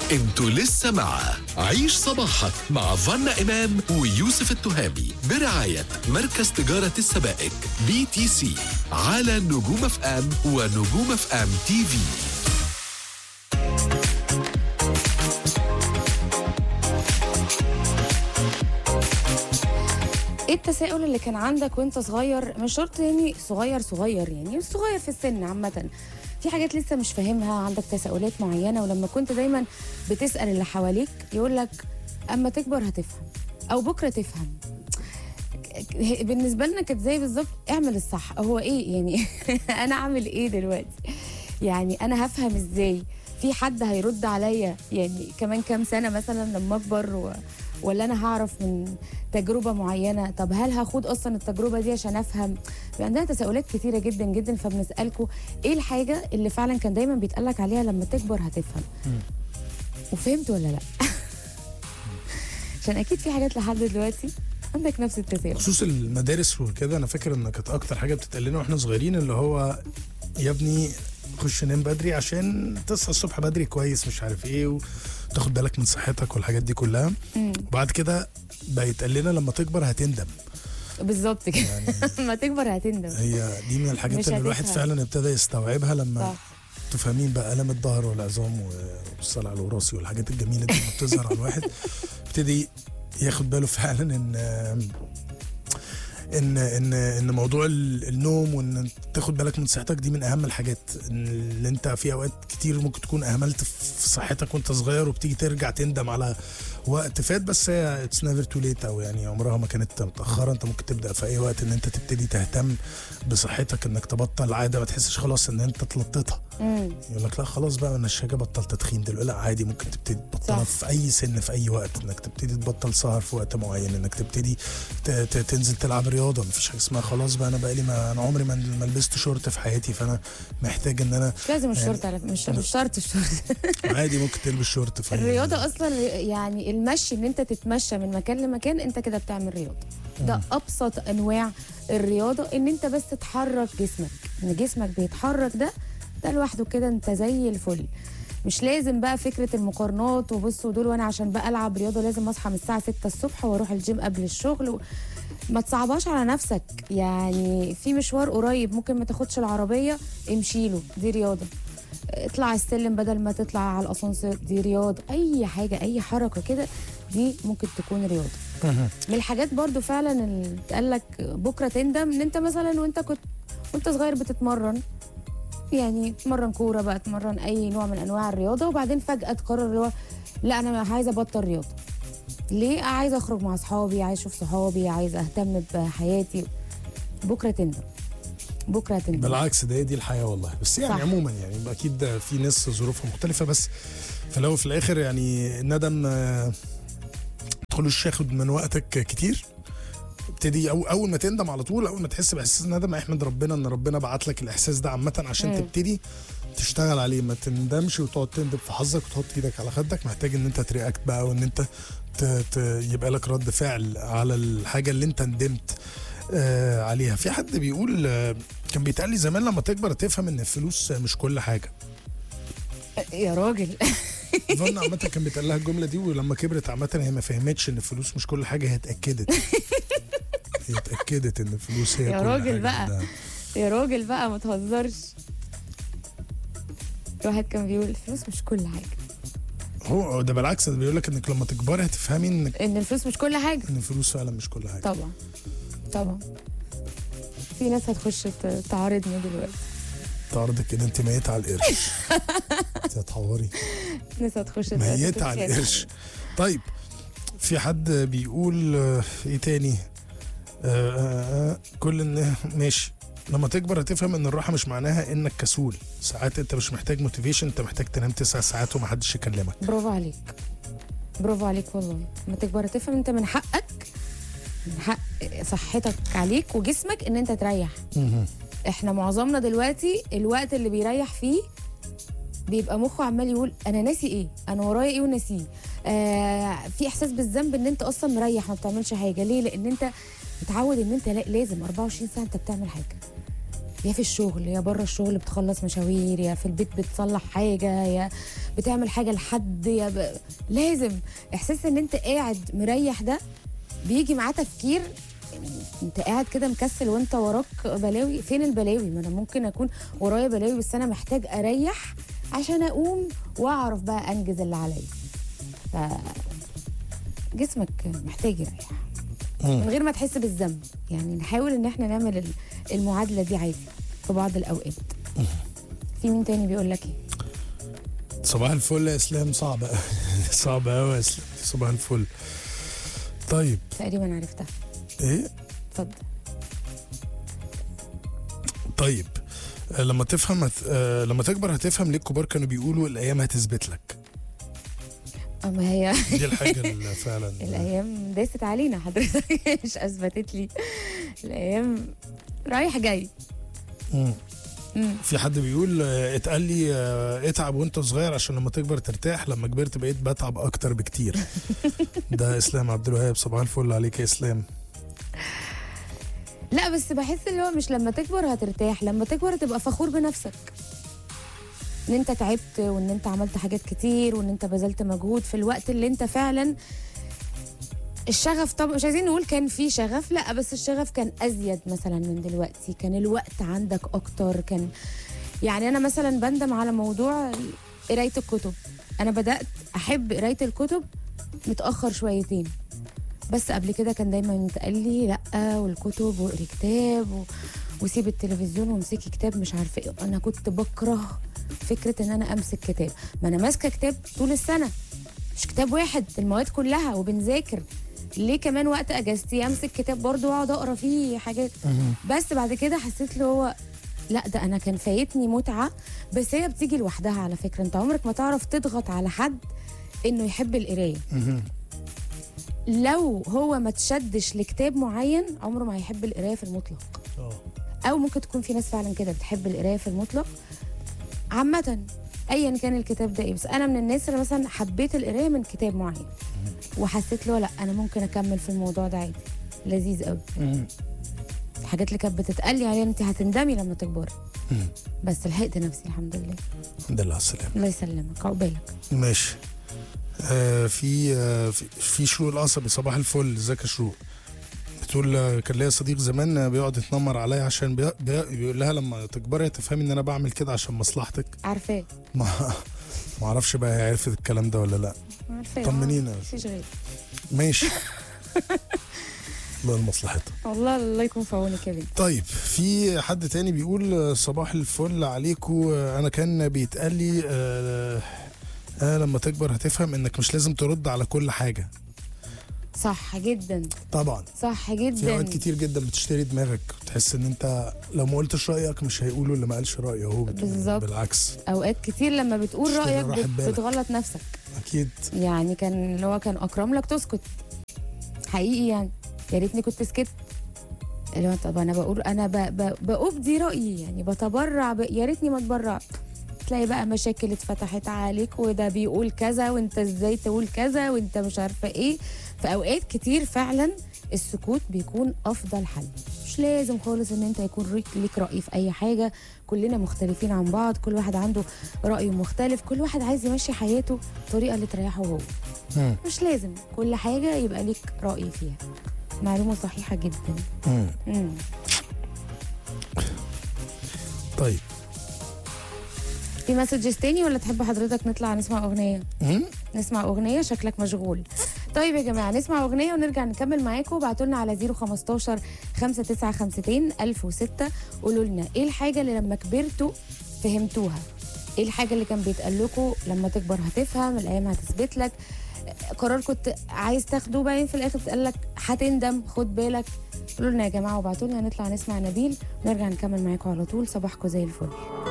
انتوا لسه مع عيش صباحك مع فنا إمام ويوسف التهامي برعاية مركز تجارة السبائك بي تي سي على نجوم اف ام ونجوم اف ام تي في ايه التساؤل اللي كان عندك وانت صغير مش شرط يعني صغير صغير يعني مش صغير في السن عامة في حاجات لسه مش فاهمها عندك تساؤلات معينة ولما كنت دايما بتسأل اللي حواليك يقول لك اما تكبر هتفهم او بكرة تفهم بالنسبة لنا كانت زي بالظبط اعمل الصح هو ايه يعني انا اعمل ايه دلوقتي يعني انا هفهم ازاي في حد هيرد عليا يعني كمان كام سنة مثلا لما اكبر و... ولا انا هعرف من تجربه معينه طب هل هاخد اصلا التجربه دي عشان افهم عندنا تساؤلات كتيره جدا جدا فبنسالكم ايه الحاجه اللي فعلا كان دايما بيتقالك عليها لما تكبر هتفهم وفهمت ولا لا عشان اكيد في حاجات لحد دلوقتي عندك نفس التساؤل بخصوص المدارس وكده انا فاكر ان كانت اكتر حاجه بتتقال لنا واحنا صغيرين اللي هو يا ابني خش نام بدري عشان تصحى الصبح بدري كويس مش عارف ايه وتاخد بالك من صحتك والحاجات دي كلها وبعد كده بقى يتقال لنا لما تكبر هتندم بالظبط كده لما تكبر هتندم هي دي من الحاجات مش اللي الواحد هتفهم. فعلا ابتدى يستوعبها لما صح تفهمين بقى الام الظهر والعظام والصلع الوراثي والحاجات الجميله دي لما بتظهر على الواحد ابتدي ياخد باله فعلا ان ان ان ان موضوع ال- النوم وان تاخد بالك من صحتك دي من اهم الحاجات إن اللي انت في اوقات كتير ممكن تكون اهملت في صحتك وانت صغير وبتيجي ترجع تندم على وقت فات بس هي اتس نيفر تو ليت او يعني عمرها ما كانت متاخره انت ممكن تبدا في اي وقت ان انت تبتدي تهتم بصحتك انك تبطل عاده ما تحسش خلاص ان انت تلطتها امم يقول لك لا خلاص بقى انا الشاشه بطل تدخين دلوقتي لا عادي ممكن تبتدي تبطلها صح. في اي سن في اي وقت انك تبتدي تبطل سهر في وقت معين انك تبتدي ت- ت- تنزل تلعب رياضه مفيش حاجه اسمها خلاص بقى انا بقى لي ما انا عمري ما ما لبست شورت في حياتي فانا محتاج ان انا مش لازم يعني- الشورت على مش مش شرط الشورت عادي ممكن تلبس شورت في أي- الرياضة أصلا يعني المشي إن أنت تتمشى من مكان لمكان أنت كده بتعمل رياضة ده أبسط أنواع الرياضة إن أنت بس تحرك جسمك إن جسمك بيتحرك ده ده لوحده كده أنت زي الفل مش لازم بقى فكرة المقارنات وبصوا دول وأنا عشان بقى ألعب رياضة لازم أصحى من الساعة 6 الصبح وأروح الجيم قبل الشغل و... ما تصعبهاش على نفسك يعني في مشوار قريب ممكن ما تاخدش العربية امشي له دي رياضة اطلع السلم بدل ما تطلع على الاسانسير دي رياضه اي حاجه اي حركه كده دي ممكن تكون رياضه مهم. من الحاجات برضو فعلا اللي اتقال لك بكره تندم ان انت مثلا وانت كنت وانت صغير بتتمرن يعني تمرن كوره بقى تمرن اي نوع من انواع الرياضه وبعدين فجاه تقرر اللي هو لا انا عايزه ابطل رياضه ليه عايزه اخرج مع اصحابي عايزه اشوف صحابي عايزه اهتم بحياتي بكره تندم بكره تندم بالعكس ده هي دي الحياه والله بس يعني صح. عموما يعني اكيد في ناس ظروفها مختلفه بس في الاول وفي الاخر يعني الندم آه، تدخلوش ياخد من وقتك كتير ابتدي أو اول ما تندم على طول اول ما تحس باحساس الندم احمد ربنا ان ربنا بعت لك الاحساس ده عامه عشان مم. تبتدي تشتغل عليه ما تندمش وتقعد تندم في حظك وتحط ايدك على خدك محتاج ان انت ترياكت بقى وان انت ت... ت... يبقى لك رد فعل على الحاجه اللي انت ندمت آه عليها في حد بيقول آه كان بيتقال لي زمان لما تكبر تفهم ان الفلوس مش كل حاجه يا راجل اظن عامه كان بيتقال لها الجمله دي ولما كبرت عامه هي ما فهمتش ان الفلوس مش كل حاجه هي اتاكدت هي اتاكدت ان الفلوس هي يا كل راجل حاجة. بقى. ده- يا راجل بقى ما تهزرش واحد كان بيقول الفلوس مش كل حاجه هو ده بالعكس ده بيقول لك انك لما تكبري هتفهمي انك ان الفلوس مش كل حاجه ان الفلوس فعلا مش كل حاجه طبعا طبعا في ناس هتخش ت- تعارضنا دلوقتي تعرضك كده انت ميته على القرش انت هتحوري ناس هتخش ميته على القرش طيب في حد بيقول آه، ايه تاني آه آه آه كل ان ماشي لما تكبر هتفهم ان الراحه مش معناها انك كسول ساعات انت مش محتاج موتيفيشن انت محتاج تنام تسع ساعات ومحدش يكلمك برافو عليك برافو عليك والله لما تكبر تفهم انت من حقك من حق صحتك عليك وجسمك ان انت تريح احنا معظمنا دلوقتي الوقت اللي بيريح فيه بيبقى مخه عمال يقول انا ناسي ايه انا ورايا ايه وناسيه آه في احساس بالذنب ان انت اصلا مريح ما بتعملش حاجه ليه لان انت متعود ان انت لا- لازم 24 ساعه انت بتعمل حاجه يا في الشغل يا بره الشغل بتخلص مشاوير يا في البيت بتصلح حاجه يا بتعمل حاجه لحد يا ب... لازم احساس ان انت قاعد مريح ده بيجي معاه تفكير انت قاعد كده مكسل وانت وراك بلاوي فين البلاوي ما انا ممكن اكون ورايا بلاوي بس انا محتاج اريح عشان اقوم واعرف بقى انجز اللي عليا ف جسمك محتاج يريح من غير ما تحس بالذنب يعني نحاول ان احنا نعمل ال- المعادله دي عادي في بعض الاوقات في مين تاني بيقول لك ايه صباح الفل يا اسلام صعبة صعبة قوي يا اسلام صباح الفل طيب تقريبا عرفتها ايه اتفضل طيب آه، لما تفهم هت... آه، لما تكبر هتفهم ليه الكبار كانوا بيقولوا الايام هتثبت لك اما هي دي الحاجه اللي فعلا الايام داست علينا حضرتك مش اثبتت لي الايام رايح جاي مم. مم. في حد بيقول آه، اتقال لي آه، اتعب وانت صغير عشان لما تكبر ترتاح لما كبرت بقيت بتعب اكتر بكتير ده اسلام عبد الوهاب صباح الفل عليك يا اسلام لا بس بحس اللي هو مش لما تكبر هترتاح لما تكبر تبقى فخور بنفسك ان انت تعبت وان انت عملت حاجات كتير وان انت بذلت مجهود في الوقت اللي انت فعلا الشغف طبعا مش عايزين نقول كان في شغف لا بس الشغف كان ازيد مثلا من دلوقتي كان الوقت عندك اكتر كان يعني انا مثلا بندم على موضوع قرايه الكتب انا بدات احب قرايه الكتب متاخر شويتين بس قبل كده كان دايما يتقال لي لا والكتب واقري كتاب و... وسيب التلفزيون وامسكي كتاب مش عارفه ايه انا كنت بكره فكره ان انا امسك كتاب ما انا ماسكه كتاب طول السنه مش كتاب واحد المواد كلها وبنذاكر ليه كمان وقت اجازتي امسك كتاب برضو واقعد اقرا فيه حاجات بس بعد كده حسيت اللي هو لا ده انا كان فايتني متعه بس هي بتيجي لوحدها على فكره انت عمرك ما تعرف تضغط على حد انه يحب القرايه لو هو ما تشدش لكتاب معين عمره ما هيحب القرايه في المطلق اه او ممكن تكون في ناس فعلا كده بتحب القرايه في المطلق عامه ايا كان الكتاب ده ايه بس انا من الناس اللي مثلا حبيت القرايه من كتاب معين وحسيت له لا انا ممكن اكمل في الموضوع ده عادي لذيذ قوي مم. الحاجات اللي كانت بتتقال لي عليها انت هتندمي لما تكبري مم. بس لحقت نفسي الحمد لله الحمد لله على السلامه الله يسلمك عقبالك ماشي آه في آه في- في شروق القصبي صباح الفل ازيك يا شروق بتقول آه، كان ليا صديق زمان آه، بيقعد يتنمر عليا عشان بي... بي... بيقول لها لما تكبري تفهمي ان انا بعمل كده عشان مصلحتك عارفاه ما ما اعرفش بقى هي عرفت الكلام ده ولا لا عارفاه طمنينا يا مفيش غير ماشي الله لمصلحتها والله الله يكون في عونك يا بنتي طيب في حد تاني بيقول آه، صباح الفل عليكم آه، انا كان بيتقال لي آه آه لما تكبر هتفهم انك مش لازم ترد على كل حاجه صح جدا طبعا صح في اوقات جدا كتير جدا بتشتري دماغك تحس ان انت لو ما قلتش رايك مش هيقولوا اللي ما قالش رايه هو بت- بالظبط. بالعكس اوقات كتير لما بتقول اشتري رايك راحة بت- بالك. بتغلط نفسك اكيد يعني كان اللي هو كان اكرم لك تسكت حقيقي يعني يا ريتني كنت سكت اللي هو طب انا بقول انا ب... ب... بأبدي رايي يعني بتبرع ب... يا ريتني ما اتبرعت تلاقي بقى مشاكل اتفتحت عليك وده بيقول كذا وانت ازاي تقول كذا وانت مش عارفه ايه في اوقات كتير فعلا السكوت بيكون افضل حل مش لازم خالص ان انت يكون ليك ليك راي في اي حاجه كلنا مختلفين عن بعض كل واحد عنده راي مختلف كل واحد عايز يمشي حياته الطريقه اللي تريحه هو مم. مش لازم كل حاجه يبقى ليك راي فيها معلومه صحيحه جدا مم. مم. طيب في مسجز تاني ولا تحب حضرتك نطلع نسمع اغنيه مم. نسمع اغنيه شكلك مشغول طيب يا جماعه نسمع اغنيه ونرجع نكمل معاكم ابعتوا لنا على 015 5952 1006 قولوا لنا ايه الحاجه اللي لما كبرتوا فهمتوها ايه الحاجه اللي كان بيتقال لكم لما تكبر هتفهم الايام هتثبت لك قرار كنت عايز تاخده باين في الاخر بتقال لك هتندم خد بالك قولوا لنا يا جماعه وابعتوا لنا نطلع نسمع نبيل ونرجع نكمل معاكم على طول صباحكم زي الفل